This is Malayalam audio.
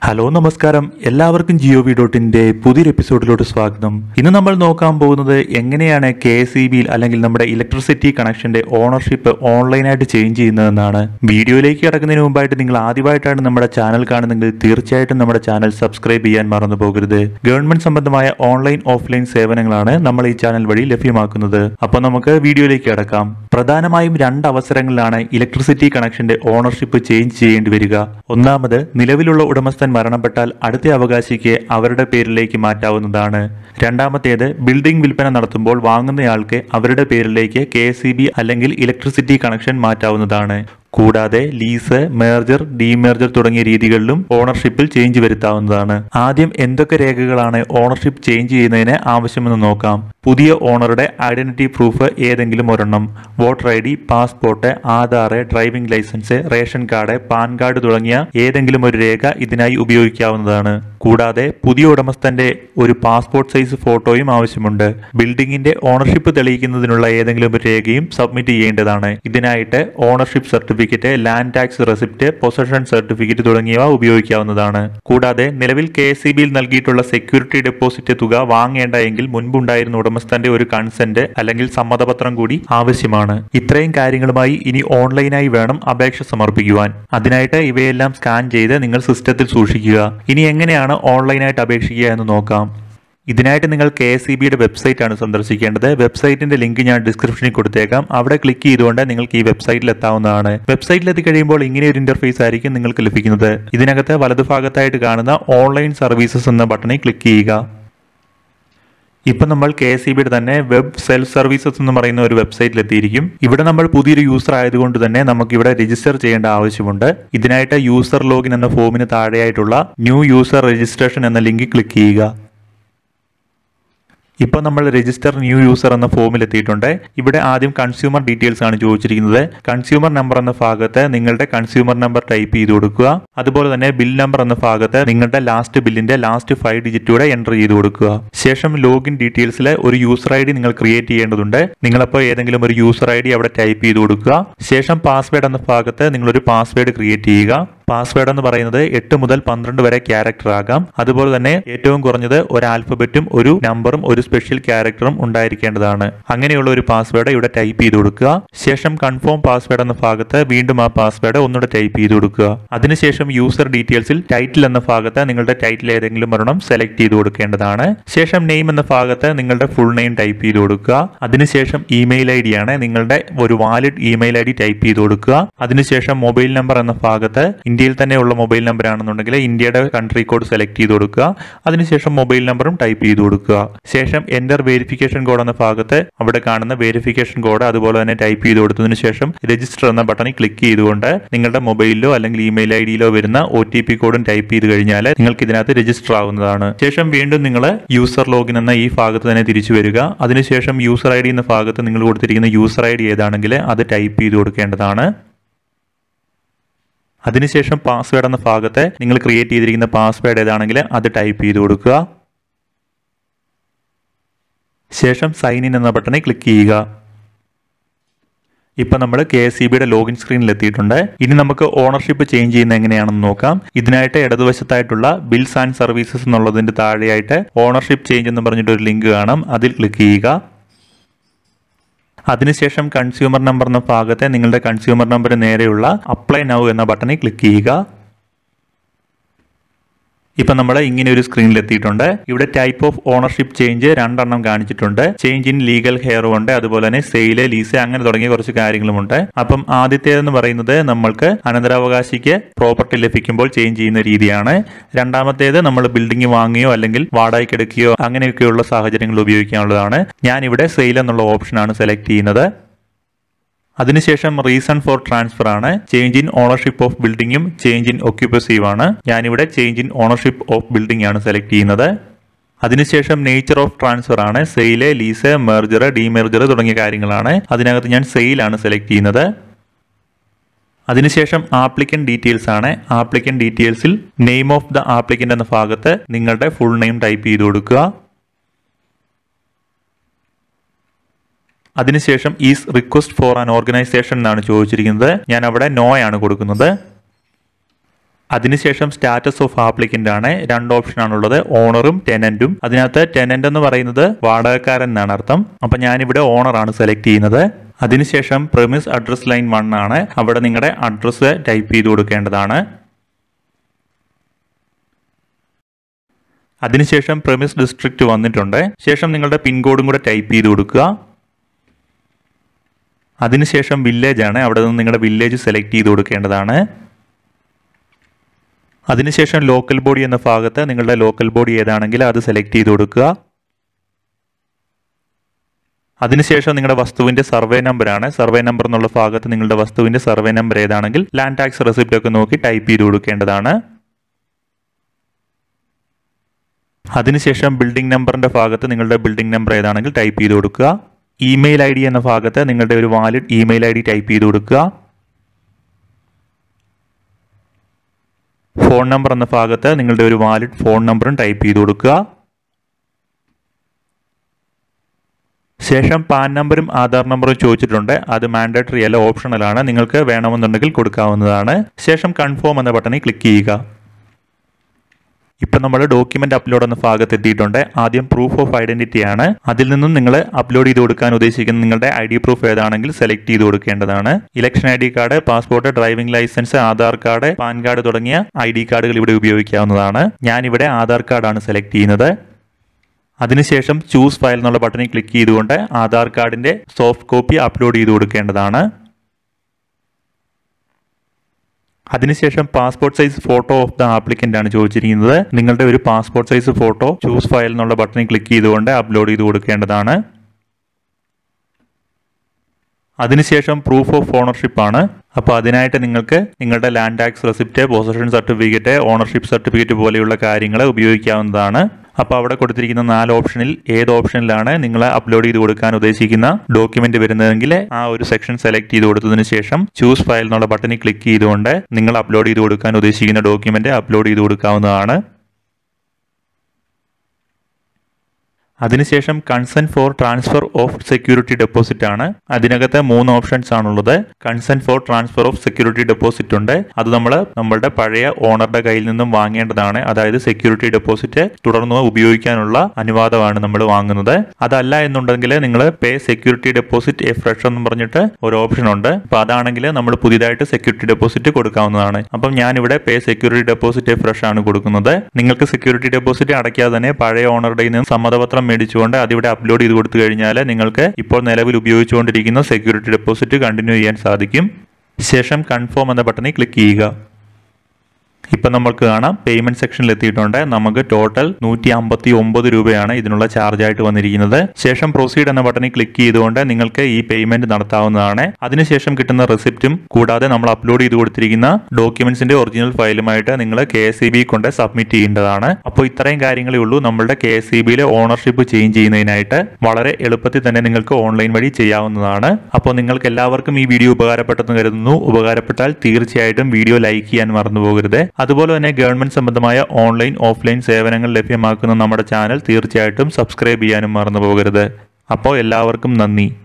ഹലോ നമസ്കാരം എല്ലാവർക്കും ജിയോ വി ഡോട്ടിന്റെ പുതിയൊരു എപ്പിസോഡിലോട്ട് സ്വാഗതം ഇന്ന് നമ്മൾ നോക്കാൻ പോകുന്നത് എങ്ങനെയാണ് കെ എസ് ഇ ബിയിൽ അല്ലെങ്കിൽ നമ്മുടെ ഇലക്ട്രിസിറ്റി കണക്ഷന്റെ ഓണർഷിപ്പ് ഓൺലൈനായിട്ട് ചേഞ്ച് ചെയ്യുന്നതെന്നാണ് വീഡിയോയിലേക്ക് കിടക്കുന്നതിന് മുമ്പായിട്ട് നിങ്ങൾ ആദ്യമായിട്ടാണ് നമ്മുടെ ചാനൽ കാണുന്നെങ്കിൽ തീർച്ചയായിട്ടും നമ്മുടെ ചാനൽ സബ്സ്ക്രൈബ് ചെയ്യാൻ മറന്നു പോകരുത് ഗവൺമെന്റ് സംബന്ധമായ ഓൺലൈൻ ഓഫ്ലൈൻ സേവനങ്ങളാണ് നമ്മൾ ഈ ചാനൽ വഴി ലഭ്യമാക്കുന്നത് അപ്പോൾ നമുക്ക് വീഡിയോയിലേക്ക് കിടക്കാം പ്രധാനമായും രണ്ട് അവസരങ്ങളിലാണ് ഇലക്ട്രിസിറ്റി കണക്ഷന്റെ ഓണർഷിപ്പ് ചേഞ്ച് ചെയ്യേണ്ടി വരിക ഒന്നാമത് നിലവിലുള്ള ഉടമസ്ഥൻ മരണപ്പെട്ടാൽ അടുത്ത അവകാശിക്ക് അവരുടെ പേരിലേക്ക് മാറ്റാവുന്നതാണ് രണ്ടാമത്തേത് ബിൽഡിംഗ് വിൽപ്പന നടത്തുമ്പോൾ വാങ്ങുന്നയാൾക്ക് അവരുടെ പേരിലേക്ക് കെ അല്ലെങ്കിൽ ഇലക്ട്രിസിറ്റി കണക്ഷൻ മാറ്റാവുന്നതാണ് കൂടാതെ ലീസ് മേർജർ ഡീമേർജർ തുടങ്ങിയ രീതികളിലും ഓണർഷിപ്പിൽ ചേഞ്ച് വരുത്താവുന്നതാണ് ആദ്യം എന്തൊക്കെ രേഖകളാണ് ഓണർഷിപ്പ് ചേഞ്ച് ചെയ്യുന്നതിന് ആവശ്യമെന്ന് നോക്കാം പുതിയ ഓണറുടെ ഐഡന്റിറ്റി പ്രൂഫ് ഏതെങ്കിലും ഒരെണ്ണം voter I D passport Aadhaar driving licence ration card PAN card തുടങ്ങിയ ഏതെങ്കിലും ഒരു രേഖ ഇതിനായി ഉപയോഗിക്കാവുന്നതാണ് കൂടാതെ പുതിയ ഉടമസ്ഥന്റെ ഒരു പാസ്പോർട്ട് സൈസ് ഫോട്ടോയും ആവശ്യമുണ്ട് ബിൽഡിംഗിന്റെ ഓണർഷിപ്പ് തെളിയിക്കുന്നതിനുള്ള ഏതെങ്കിലും ഒരു രേഖയും സബ്മിറ്റ് ചെയ്യേണ്ടതാണ് ഇതിനായിട്ട് ownership certificate land tax receipt possession certificate തുടങ്ങിയവ ഉപയോഗിക്കാവുന്നതാണ് കൂടാതെ നിലവിൽ കെ എസ് ബിയിൽ നൽകിയിട്ടുള്ള സെക്യൂരിറ്റി ഡെപ്പോസിറ്റ് തുക വാങ്ങേണ്ട എങ്കിൽ മുൻപുണ്ടായിരുന്ന ഉടമസ്ഥന്റെ ഒരു കൺസെന്റ് അല്ലെങ്കിൽ സമ്മതപത്രം കൂടി ആവശ്യമാണ് ഇത്രയും കാര്യങ്ങളുമായി ഇനി ഓൺലൈനായി വേണം അപേക്ഷ സമർപ്പിക്കുവാൻ അതിനായിട്ട് ഇവയെല്ലാം സ്കാൻ ചെയ്ത് നിങ്ങൾ സിസ്റ്റത്തിൽ സൂക്ഷിക്കുക ഇനി എങ്ങനെയാണ് ഓൺലൈനായിട്ട് അപേക്ഷിക്കുക എന്ന് നോക്കാം ഇതിനായിട്ട് നിങ്ങൾ കെ എസ് ഇ ബിയുടെ വെബ്സൈറ്റ് ആണ് സന്ദർശിക്കേണ്ടത് വെബ്സൈറ്റിന്റെ ലിങ്ക് ഞാൻ ഡിസ്ക്രിപ്ഷനിൽ കൊടുത്തേക്കാം അവിടെ ക്ലിക്ക് ചെയ്തുകൊണ്ട് നിങ്ങൾക്ക് ഈ വെബ്സൈറ്റിൽ എത്താവുന്നതാണ് വെബ്സൈറ്റിൽ എത്തിക്കഴിയുമ്പോൾ ഇങ്ങനെ ഒരു ഇന്റർഫേസ് ആയിരിക്കും നിങ്ങൾക്ക് ലഭിക്കുന്നത് ഇതിനകത്ത് വലതുഭാഗത്തായിട്ട് കാണുന്ന ഓൺലൈൻ സർവീസസ് എന്ന ബട്ടണിൽ ക്ലിക്ക് ചെയ്യുക ഇപ്പം നമ്മൾ കെ എസ് ഇ ബിയുടെ തന്നെ വെബ് സെൽഫ് സർവീസസ് എന്ന് പറയുന്ന ഒരു വെബ്സൈറ്റിൽ എത്തിയിരിക്കും ഇവിടെ നമ്മൾ പുതിയൊരു യൂസർ ആയതുകൊണ്ട് തന്നെ നമുക്ക് ഇവിടെ രജിസ്റ്റർ ചെയ്യേണ്ട ആവശ്യമുണ്ട് ഇതിനായിട്ട് യൂസർ ലോഗിൻ എന്ന ഫോമിന് താഴെയായിട്ടുള്ള ന്യൂ യൂസർ രജിസ്ട്രേഷൻ എന്ന ലിങ്കിൽ ക്ലിക്ക് ചെയ്യുക ഇപ്പോൾ നമ്മൾ രജിസ്റ്റർ ന്യൂ യൂസർ എന്ന ഫോമിൽ എത്തിയിട്ടുണ്ട് ഇവിടെ ആദ്യം കൺസ്യൂമർ ഡീറ്റെയിൽസ് ആണ് ചോദിച്ചിരിക്കുന്നത് കൺസ്യൂമർ നമ്പർ എന്ന ഭാഗത്ത് നിങ്ങളുടെ കൺസ്യൂമർ നമ്പർ ടൈപ്പ് ചെയ്ത് കൊടുക്കുക അതുപോലെ തന്നെ ബിൽ നമ്പർ എന്ന ഭാഗത്ത് നിങ്ങളുടെ ലാസ്റ്റ് ബില്ലിന്റെ ലാസ്റ്റ് ഫൈവ് ഡിജിറ്റ് കൂടെ എൻ്റർ ചെയ്ത് കൊടുക്കുക ശേഷം ലോഗിൻ ഡീറ്റെയിൽസിൽ ഒരു യൂസർ ഐ ഡി നിങ്ങൾ ക്രിയേറ്റ് ചെയ്യേണ്ടതുണ്ട് നിങ്ങളപ്പോൾ ഏതെങ്കിലും ഒരു യൂസർ ഐ ഡി അവിടെ ടൈപ്പ് ചെയ്ത് കൊടുക്കുക ശേഷം പാസ്വേഡ് എന്ന ഭാഗത്ത് നിങ്ങളൊരു പാസ്വേഡ് ക്രിയേറ്റ് ചെയ്യുക പാസ്വേഡ് എന്ന് പറയുന്നത് എട്ട് മുതൽ പന്ത്രണ്ട് വരെ ക്യാരക്ടർ ആകാം അതുപോലെ തന്നെ ഏറ്റവും കുറഞ്ഞത് ഒരു ആൽഫബറ്റും ഒരു നമ്പറും ഒരു സ്പെഷ്യൽ ക്യാരക്ടറും ഉണ്ടായിരിക്കേണ്ടതാണ് അങ്ങനെയുള്ള ഒരു പാസ്വേഡ് ഇവിടെ ടൈപ്പ് ചെയ്ത് കൊടുക്കുക ശേഷം കൺഫേം പാസ്വേഡ് എന്ന ഭാഗത്ത് വീണ്ടും ആ പാസ്വേഡ് ഒന്നുകൂടെ ടൈപ്പ് ചെയ്ത് കൊടുക്കുക അതിനുശേഷം യൂസർ ഡീറ്റെയിൽസിൽ ടൈറ്റിൽ എന്ന ഭാഗത്ത് നിങ്ങളുടെ ടൈറ്റിൽ ഏതെങ്കിലും ഒരെണ്ണം സെലക്ട് ചെയ്ത് കൊടുക്കേണ്ടതാണ് ശേഷം നെയിം എന്ന ഭാഗത്ത് നിങ്ങളുടെ ഫുൾ നെയിം ടൈപ്പ് ചെയ്ത് കൊടുക്കുക അതിനുശേഷം ഇമെയിൽ ഐ ഡി ആണ് നിങ്ങളുടെ ഒരു valid email I D type ചെയ്ത് കൊടുക്കുക അതിനുശേഷം മൊബൈൽ നമ്പർ എന്ന ഭാഗത്ത് ഇന്ത്യയിൽ തന്നെയുള്ള മൊബൈൽ നമ്പർ ആണെന്നുണ്ടെങ്കിൽ ഇന്ത്യയുടെ കൺട്രി കോഡ് സെലക്ട് ചെയ്ത് കൊടുക്കുക അതിനുശേഷം മൊബൈൽ നമ്പറും ടൈപ്പ് ചെയ്ത് കൊടുക്കുക ശേഷം എൻ്റർ വെരിഫിക്കേഷൻ കോഡ് എന്ന ഭാഗത്ത് അവിടെ കാണുന്ന വെരിഫിക്കേഷൻ കോഡ് അതുപോലെ തന്നെ ടൈപ്പ് ചെയ്ത് കൊടുത്തതിന് ശേഷം രജിസ്റ്റർ എന്ന ബട്ടണിൽ ക്ലിക്ക് ചെയ്തുകൊണ്ട് നിങ്ങളുടെ മൊബൈലിലോ അല്ലെങ്കിൽ ഇമെയിൽ ഐ ഡിയിലോ വരുന്ന ഒ ടി പി കോഡും ടൈപ്പ് ചെയ്ത് കഴിഞ്ഞാൽ നിങ്ങൾക്ക് ഇതിനകത്ത് രജിസ്റ്റർ ആവുന്നതാണ് ശേഷം വീണ്ടും നിങ്ങൾ യൂസർ ലോഗിൻ എന്ന ഈ ഭാഗത്ത് തന്നെ തിരിച്ചു വരിക അതിനുശേഷം യൂസർ ഐ ഡി എന്ന ഭാഗത്ത് നിങ്ങൾ കൊടുത്തിരിക്കുന്ന യൂസർ ഐ ഡി ഏതാണെങ്കിൽ അത് ടൈപ്പ് ചെയ്ത് കൊടുക്കേണ്ടതാണ് അതിനുശേഷം പാസ്വേഡ് എന്ന ഭാഗത്ത് നിങ്ങൾ ക്രിയേറ്റ് ചെയ്തിരിക്കുന്ന പാസ്വേഡ് ഏതാണെങ്കിൽ അത് ടൈപ്പ് ചെയ്ത് കൊടുക്കുക ശേഷം സൈൻ ഇൻ എന്ന ബട്ടണിൽ ക്ലിക്ക് ചെയ്യുക ഇപ്പം നമ്മൾ കെ എസ് ഇ ബിയുടെ ലോഗിൻ സ്ക്രീനിൽ എത്തിയിട്ടുണ്ട് ഇനി നമുക്ക് ഓണർഷിപ്പ് ചേഞ്ച് ചെയ്യുന്ന എങ്ങനെയാണെന്ന് നോക്കാം ഇതിനായിട്ട് ഇടതുവശത്തായിട്ടുള്ള ബിൽസ് ആൻഡ് സർവീസസ് എന്നുള്ളതിന്റെ താഴെയായിട്ട് ഓണർഷിപ്പ് ചേഞ്ച് എന്ന് പറഞ്ഞിട്ട് ഒരു ലിങ്ക് കാണാം അതിൽ ക്ലിക്ക് ചെയ്യുക അതിനുശേഷം കൺസ്യൂമർ നമ്പർ എന്ന ഭാഗത്തെ നിങ്ങളുടെ കൺസ്യൂമർ നമ്പർ നേരെയുള്ള അപ്ലൈ നൗ എന്ന ബട്ടണിൽ ക്ലിക്ക് ചെയ്യുക ഇപ്പം നമ്മൾ ഇങ്ങനെ ഒരു സ്ക്രീനിൽ എത്തിയിട്ടുണ്ട് ഇവിടെ ടൈപ്പ് ഓഫ് ഓണർഷിപ്പ് ചേഞ്ച് രണ്ടെണ്ണം കാണിച്ചിട്ടുണ്ട് ചേഞ്ച് ഇൻ ലീഗൽ ഹെയർ ഉണ്ട് അതുപോലെ തന്നെ സെയില് ലീസ് അങ്ങനെ തുടങ്ങിയ കുറച്ച് കാര്യങ്ങളുമുണ്ട് അപ്പം ആദ്യത്തേതെന്ന് പറയുന്നത് നമ്മൾക്ക് അനന്തരാവകാശിക്ക് പ്രോപ്പർട്ടി ലഭിക്കുമ്പോൾ ചേഞ്ച് ചെയ്യുന്ന രീതിയാണ് രണ്ടാമത്തേത് നമ്മൾ ബിൽഡിംഗ് വാങ്ങുകയോ അല്ലെങ്കിൽ വാടകയ്ക്ക് എടുക്കുകയോ അങ്ങനെയൊക്കെയുള്ള സാഹചര്യങ്ങൾ ഉപയോഗിക്കാനുള്ളതാണ് ഞാൻ ഇവിടെ സെയിൽ എന്നുള്ള ഓപ്ഷനാണ് സെലക്ട് ചെയ്യുന്നത് അതിനുശേഷം റീസൺ ഫോർ ട്രാൻസ്ഫർ ആണ് ചേഞ്ച് ഇൻ ഓണർഷിപ്പ് ഓഫ് ബിൽഡിങ്ങും ചേഞ്ച് ഇൻ ഒക്യുപ്പസീവ് ആണ് ഞാനിവിടെ change in ownership of building ആണ് സെലക്ട് ചെയ്യുന്നത് അതിനുശേഷം നേച്ചർ ഓഫ് ട്രാൻസ്ഫർ ആണ് സെയില് ലീസ് മെർജർ ഡീമെർജർ തുടങ്ങിയ കാര്യങ്ങളാണ് അതിനകത്ത് ഞാൻ സെയിലാണ് സെലക്ട് ചെയ്യുന്നത് അതിനുശേഷം ആപ്ലിക്കൻ ഡീറ്റെയിൽസ് ആണ് ആപ്ലിക്കൻ ഡീറ്റെയിൽസിൽ നെയിം ഓഫ് ദ ആപ്ലിക്കൻ്റ് എന്ന ഭാഗത്ത് നിങ്ങളുടെ ഫുൾ നെയിം ടൈപ്പ് ചെയ്ത് കൊടുക്കുക അതിനുശേഷം is request for an organisation എന്നാണ് ചോദിച്ചിരിക്കുന്നത് ഞാൻ അവിടെ നോ ആണ് കൊടുക്കുന്നത് അതിനുശേഷം സ്റ്റാറ്റസ് ഓഫ് ആപ്ലിക്കന്റ് ആണ് രണ്ട് ഓപ്ഷൻ ആണുള്ളത് ഓണറും ടെനന്റും അതിനകത്ത് ടെനന്റ് എന്ന് പറയുന്നത് വാടകക്കാരൻ എന്നാണ് അർത്ഥം അപ്പൊ ഞാനിവിടെ ഓണർ ആണ് സെലക്ട് ചെയ്യുന്നത് അതിനുശേഷം പ്രെമിസ് അഡ്രസ് ലൈൻ വൺ ആണ് അവിടെ നിങ്ങളുടെ അഡ്രസ്സ് ടൈപ്പ് ചെയ്ത് കൊടുക്കേണ്ടതാണ് അതിനുശേഷം പ്രെമിസ് ഡിസ്ട്രിക്റ്റ് വന്നിട്ടുണ്ട് ശേഷം നിങ്ങളുടെ പിൻകോഡും കൂടെ ടൈപ്പ് ചെയ്ത് കൊടുക്കുക അതിനുശേഷം വില്ലേജ് ആണ് അവിടെ നിന്ന് നിങ്ങളുടെ വില്ലേജ് സെലക്ട് ചെയ്ത് കൊടുക്കേണ്ടതാണ് അതിനുശേഷം ലോക്കൽ ബോഡി എന്ന ഭാഗത്ത് നിങ്ങളുടെ ലോക്കൽ ബോഡി ഏതാണെങ്കിൽ അത് സെലക്ട് ചെയ്ത് കൊടുക്കുക അതിനുശേഷം നിങ്ങളുടെ വസ്തുവിന്റെ സർവേ നമ്പറാണ് സർവേ നമ്പർ എന്നുള്ള ഭാഗത്ത് നിങ്ങളുടെ വസ്തുവിന്റെ സർവേ നമ്പർ ഏതാണെങ്കിൽ ലാൻഡ് ടാക്സ് റെസിപ്റ്റ് ഒക്കെ നോക്കി ടൈപ്പ് ചെയ്ത് കൊടുക്കേണ്ടതാണ് അതിനുശേഷം ബിൽഡിംഗ് നമ്പറിന്റെ ഭാഗത്ത് നിങ്ങളുടെ ബിൽഡിംഗ് നമ്പർ ഏതാണെങ്കിൽ ടൈപ്പ് ചെയ്ത് കൊടുക്കുക ഇമെയിൽ ഐ ഡി എന്ന ഭാഗത്ത് നിങ്ങളുടെ ഒരു valid email I D type ചെയ്ത് കൊടുക്കുക ഫോൺ നമ്പർ എന്ന ഭാഗത്ത് നിങ്ങളുടെ ഒരു വാലിഡ് ഫോൺ നമ്പറും ടൈപ്പ് ചെയ്ത് കൊടുക്കുക ശേഷം പാൻ നമ്പറും ആധാർ നമ്പറും ചോദിച്ചിട്ടുണ്ട് അത് മാൻഡേറ്ററി അല്ല ഓപ്ഷണലാണ് നിങ്ങൾക്ക് വേണമെന്നുണ്ടെങ്കിൽ കൊടുക്കാവുന്നതാണ് ശേഷം കൺഫേം എന്ന ബട്ടണിൽ ക്ലിക്ക് ചെയ്യുക ഇപ്പം നമ്മൾ ഡോക്യുമെന്റ് അപ്ലോഡ് എന്ന ഭാഗത്ത് എത്തിയിട്ടുണ്ട് ആദ്യം പ്രൂഫ് ഓഫ് ഐഡന്റിറ്റി ആണ് അതിൽ നിന്നും നിങ്ങൾ അപ്ലോഡ് ചെയ്ത് കൊടുക്കാൻ ഉദ്ദേശിക്കുന്ന നിങ്ങളുടെ ഐ ഡി പ്രൂഫ് ഏതാണെങ്കിൽ സെലക്ട് ചെയ്ത് കൊടുക്കേണ്ടതാണ് election I D card passport driving licence Aadhaar card PAN card തുടങ്ങിയ ഐ ഡി കാർഡുകൾ ഇവിടെ ഉപയോഗിക്കാവുന്നതാണ് ഞാനിവിടെ ആധാർ കാർഡാണ് സെലക്ട് ചെയ്യുന്നത് അതിനുശേഷം ചൂസ് ഫയൽ എന്നുള്ള ബട്ടണിൽ ക്ലിക്ക് ചെയ്തുകൊണ്ട് ആധാർ കാർഡിന്റെ സോഫ്റ്റ് കോപ്പി അപ്ലോഡ് ചെയ്ത് കൊടുക്കേണ്ടതാണ് അതിനുശേഷം passport size photo of the applicant ആണ് ചോദിച്ചിരിക്കുന്നത് നിങ്ങളുടെ ഒരു passport size photo choose file എന്നുള്ള ബട്ടണിൽ ക്ലിക്ക് ചെയ്തുകൊണ്ട് അപ്ലോഡ് ചെയ്ത് കൊടുക്കേണ്ടതാണ് അതിനുശേഷം പ്രൂഫ് ഓഫ് ഓണർഷിപ്പ് ആണ് അപ്പോൾ അതിനായിട്ട് നിങ്ങൾക്ക് നിങ്ങളുടെ land tax receipt possession certificate ownership certificate പോലെയുള്ള കാര്യങ്ങൾ ഉപയോഗിക്കാവുന്നതാണ് അപ്പോൾ അവിടെ കൊടുത്തിരിക്കുന്ന നാല് ഓപ്ഷനിൽ ഏത് ഓപ്ഷനിലാണ് നിങ്ങൾ അപ്ലോഡ് ചെയ്ത് കൊടുക്കാൻ ഉദ്ദേശിക്കുന്ന ഡോക്യുമെന്റ് വരുന്നതെങ്കിൽ ആ ഒരു സെക്ഷൻ സെലക്ട് ചെയ്ത് കൊടുത്തതിന് ശേഷം ചൂസ് ഫയൽ എന്നുള്ള ബട്ടണിൽ ക്ലിക്ക് ചെയ്തുകൊണ്ട് നിങ്ങൾ അപ്ലോഡ് ചെയ്ത് കൊടുക്കാൻ ഉദ്ദേശിക്കുന്ന ഡോക്യുമെന്റ് അപ്ലോഡ് ചെയ്ത് കൊടുക്കാവുന്നതാണ് അതിനുശേഷം consent for transfer of security deposit ആണ് അതിനകത്ത് മൂന്ന് ഓപ്ഷൻസ് ആണുള്ളത് consent for transfer of security deposit ഉണ്ട് അത് നമ്മൾ നമ്മളുടെ പഴയ ഓണറുടെ കയ്യിൽ നിന്നും വാങ്ങേണ്ടതാണ് അതായത് സെക്യൂരിറ്റി ഡെപ്പോസിറ്റ് തുടർന്ന് ഉപയോഗിക്കാനുള്ള അനുവാദമാണ് നമ്മൾ വാങ്ങുന്നത് അതല്ല എന്നുണ്ടെങ്കിൽ നിങ്ങൾ pay security deposit afresh എന്ന് പറഞ്ഞിട്ട് ഒരു ഓപ്ഷൻ ഉണ്ട് അപ്പൊ അതാണെങ്കിൽ നമ്മൾ പുതിയതായിട്ട് സെക്യൂരിറ്റി ഡെപ്പോസിറ്റ് കൊടുക്കാവുന്നതാണ് അപ്പം ഞാനിവിടെ pay security deposit afresh ആണ് കൊടുക്കുന്നത് നിങ്ങൾക്ക് സെക്യൂരിറ്റി ഡെപ്പോസിറ്റ് അടയ്ക്കാതെ തന്നെ പഴയ ഓണറുടെ നിന്ന് സമ്മതപത്രം മേടിച്ചുകൊണ്ട് അതിവിടെ അപ്ലോഡ് ചെയ്ത് കൊടുത്തു കഴിഞ്ഞാൽ നിങ്ങൾക്ക് ഇപ്പോൾ നിലവിൽ ഉപയോഗിച്ചുകൊണ്ടിരിക്കുന്ന സെക്യൂരിറ്റി ഡെപ്പോസിറ്റ് കണ്ടിന്യൂ ചെയ്യാൻ സാധിക്കും ശേഷം കൺഫേം എന്ന ബട്ടണിൽ ക്ലിക്ക് ചെയ്യുക ഇപ്പം നമുക്ക് കാണാം പേയ്മെന്റ് സെക്ഷനിൽ എത്തിയിട്ടുണ്ട് നമുക്ക് ടോട്ടൽ നൂറ്റി അമ്പത്തി ഒമ്പത് രൂപയാണ് ഇതിനുള്ള ചാർജ് ആയിട്ട് വന്നിരിക്കുന്നത് ശേഷം പ്രൊസീഡ് എന്ന ബട്ടണിൽ ക്ലിക്ക് ചെയ്തുകൊണ്ട് നിങ്ങൾക്ക് ഈ പേയ്മെന്റ് നടത്താവുന്നതാണ് അതിനുശേഷം കിട്ടുന്ന റെസിപ്റ്റും കൂടാതെ നമ്മൾ അപ്ലോഡ് ചെയ്ത് കൊടുത്തിരിക്കുന്ന ഡോക്യുമെന്റ്സിന്റെ ഒറിജിനൽ ഫയലുമായിട്ട് നിങ്ങൾ കെ എസ് സി ബി കൊണ്ട് സബ്മിറ്റ് ചെയ്യേണ്ടതാണ് അപ്പോൾ ഇത്രയും കാര്യങ്ങളേ ഉള്ളൂ നമ്മളുടെ കെ എസ് സി ബിയിലെ ഓണർഷിപ്പ് ചേഞ്ച് ചെയ്യുന്നതിനായിട്ട് വളരെ എളുപ്പത്തിൽ തന്നെ നിങ്ങൾക്ക് ഓൺലൈൻ വഴി ചെയ്യാവുന്നതാണ് അപ്പോൾ നിങ്ങൾക്ക് എല്ലാവർക്കും ഈ വീഡിയോ ഉപകാരപ്പെട്ടെന്ന് കരുതുന്നു ഉപകാരപ്പെട്ടാൽ തീർച്ചയായിട്ടും വീഡിയോ ലൈക്ക് ചെയ്യാൻ മറന്നു പോകരുത് അതുപോലെ തന്നെ ഗവൺമെന്റ് സംബന്ധമായ ഓൺലൈൻ ഓഫ്ലൈൻ സേവനങ്ങൾ ലഭ്യമാക്കുന്ന നമ്മുടെ ചാനൽ തീർച്ചയായിട്ടും സബ്സ്ക്രൈബ് ചെയ്യാനും മറന്നു പോകരുത് അപ്പോൾ എല്ലാവർക്കും നന്ദി